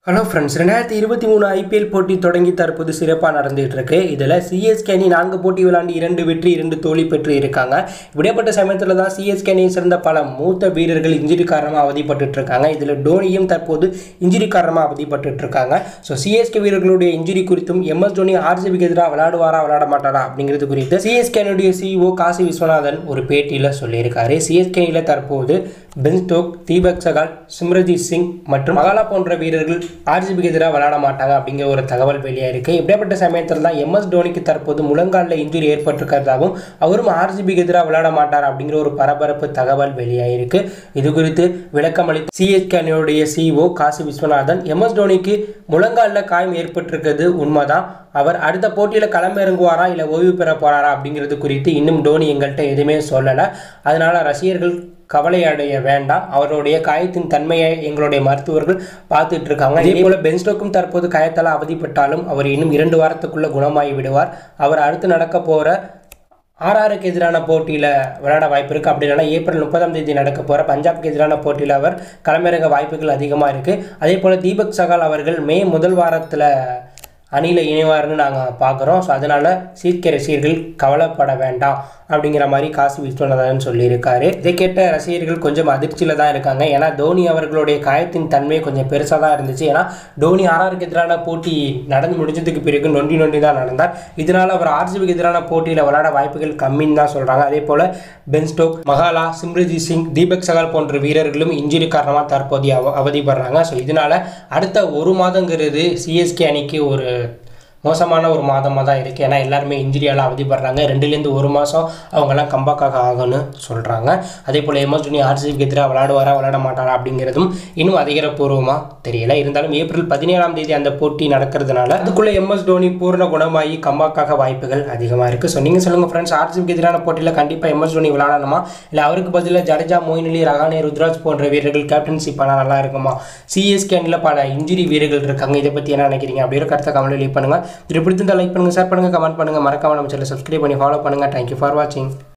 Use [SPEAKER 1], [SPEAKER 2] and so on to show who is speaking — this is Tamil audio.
[SPEAKER 1] ஹலோ ஃப்ரெண்ட்ஸ் ரெண்டாயிரத்தி இருபத்தி மூணு ஐபிஎல் போட்டி தொடங்கி தற்போது சிறப்பாக நடந்துகிட்டு இருக்கு இதில் சிஎஸ்கே அணி நான்கு போட்டி விளையாண்டு இரண்டு வெற்றி இரண்டு தோல்வி பெற்று இருக்காங்க இப்படியாப்பட்ட சமயத்தில் தான் சிஎஸ்கே அணியை சேர்ந்த பல மூத்த வீரர்கள் இன்ஜுரி காரணமாக அவதிப்பட்டு இருக்காங்க இதில் டோனியும் தற்போது இன்ஜுரி காரணமாக அவதிப்பட்டு இருக்காங்க ஸோ சிஎஸ்கே வீரர்களுடைய இன்ஜுரி குறித்தும் எம்எஸ் தோனி ஆர்சிபிக்கு எதிராக விளையாடுவாரா விளையாட மாட்டாரா அப்படிங்கிறது குறித்து சிஎஸ்கே அணியுடைய சிஇஓ காசி விஸ்வநாதன் ஒரு பேட்டியில் சொல்லியிருக்காரு சிஎஸ்கே அணியில் தற்போது பென் ஸ்டோக் தீபக் சகால் சிம்ரஜித் சிங் மற்றும் மகாலா போன்ற வீரர்கள் ஆர்சிபிக்கு எதிராக விளையாட மாட்டாங்க அப்படிங்கிற ஒரு தகவல் வெளியாக இருக்கு இப்படிப்பட்ட சமயத்தில் தான் எம்எஸ் தோனிக்கு தற்போது முழங்காலில் இன்ஜுரி ஏற்பட்டிருக்கிறதாகவும் அவரும் ஆர்சிபிக்கு எதிராக விளையாட மாட்டார் அப்படிங்கிற ஒரு பரபரப்பு தகவல் வெளியாயிருக்கு இது குறித்து விளக்கம் அளித்த சிஎஸ்கே அணியுடைய சிஇஓ காசி விஸ்வநாதன் எம்எஸ் தோனிக்கு முழங்காலில் காயம் ஏற்பட்டிருக்கிறது உண்மைதான் அவர் அடுத்த போட்டியில் களமிறங்குவாரா இல்லை ஓய்வு பெற போறாரா அப்படிங்கிறது குறித்து இன்னும் டோனி எங்கள்கிட்ட எதுவுமே சொல்லலை அதனால ரசிகர்கள் கவலை அடைய வேண்டாம் அவருடைய காயத்தின் தன்மையை எங்களுடைய மருத்துவர்கள் பார்த்துட்டு இருக்காங்க இதே போல பென்ஸ்டோக்கும் தற்போது காயத்தால் அவதிப்பட்டாலும் அவர் இன்னும் இரண்டு வாரத்துக்குள்ள குணமாகி விடுவார் அவர் அடுத்து நடக்க போற ஆர்ஆருக்கு எதிரான போட்டியில் விளையாட வாய்ப்பு இருக்குது அப்படி இல்லைனா ஏப்ரல் முப்பதாம் தேதி நடக்க போகிற பஞ்சாப்க்கு எதிரான போட்டியில் அவர் களமிறங்க வாய்ப்புகள் அதிகமாக இருக்குது அதே போல் தீபக் சகால் அவர்கள் மே முதல் வாரத்தில் அணியில் இணைவார்னு நாங்கள் பார்க்குறோம் ஸோ அதனால் சீக்கிய ரசிகர்கள் கவலைப்பட வேண்டாம் அப்படிங்கிற மாதிரி காசி விஸ்வநாதன் சொல்லியிருக்காரு இதை கேட்ட ரசிகர்கள் கொஞ்சம் அதிர்ச்சியில் தான் இருக்காங்க ஏன்னா தோனி அவர்களுடைய காயத்தின் தன்மை கொஞ்சம் பெருசாக தான் இருந்துச்சு ஏன்னா தோனி ஆர்ஆருக்கு எதிரான போட்டி நடந்து முடிஞ்சதுக்கு பிறகு நொண்டி நொண்டி தான் நடந்தார் இதனால் அவர் ஆர்சிபிக்கு எதிரான போட்டியில் விளையாட வாய்ப்புகள் கம்மின்னு தான் சொல்கிறாங்க அதே போல் Ben Stoke Magala Simarjeet Singh Deepak Chahar போன்ற வீரர்களும் இன்ஜுரி காரணமாக தற்போதைய அவ அவதிப்படுறாங்க ஸோ இதனால் அடுத்த ஒரு மாதங்கிறது சிஎஸ்கே அணிக்கு ஒரு மோசமான ஒரு மாதமாக தான் இருக்குது ஏன்னா எல்லாருமே இன்ஜுரியால் அவதிப்படுறாங்க ரெண்டுலேருந்து ஒரு மாதம் அவங்கெல்லாம் கம்பாக்காக ஆகும்னு சொல்கிறாங்க அதே போல் எம்எஸ் தோனி ஆர்சிபிக்கு எதிராக விளையாடுவாரா விளையாட மாட்டாரா அப்படிங்கிறதும் இன்னும் அதிகாரப்பூர்வமாக தெரியல இருந்தாலும் ஏப்ரல் பதினேழாம் தேதி அந்த போட்டி நடக்கிறதுனால அதுக்குள்ளே எம்எஸ் தோனி பூர்ண குணமாகி கம்பாக்காக வாய்ப்புகள் அதிகமாக இருக்குது ஸோ நீங்கள் சொல்லுங்கள் ஃப்ரெண்ட்ஸ் ஆர்சிபிக்கு எதிரான போட்டியில் கண்டிப்பாக எம்எஸ் தோனி விளையாடணுமா இல்லை அவருக்கு பதிலாக ஜடேஜா மொயின் அலி ரகானே ருத்ராஜ் போன்ற வீரர்கள் கேப்டன்ஷிப் பண்ணால் நல்லா இருக்குமா சிஎஸ்கே அணியில் பல இன்ஜுரி வீரர்கள் இருக்காங்க இதை பற்றி என்ன நினைக்கிறீங்க அப்படிங்கிற கருத்தை கமெண்ட் லீவ் பண்ணுங்கள் இது பிடிச்சிருந்தா லைக் பண்ணுங்கள் ஷேர் பண்ணுங்கள் கமெண்ட் பண்ணுங்கள் மறக்காம நம்ம சேனல் சப்ஸ்கிரைப் பண்ணி ஃபாலோ பண்ணுங்கள் தேங்க்யூ ஃபார் வாட்சிங்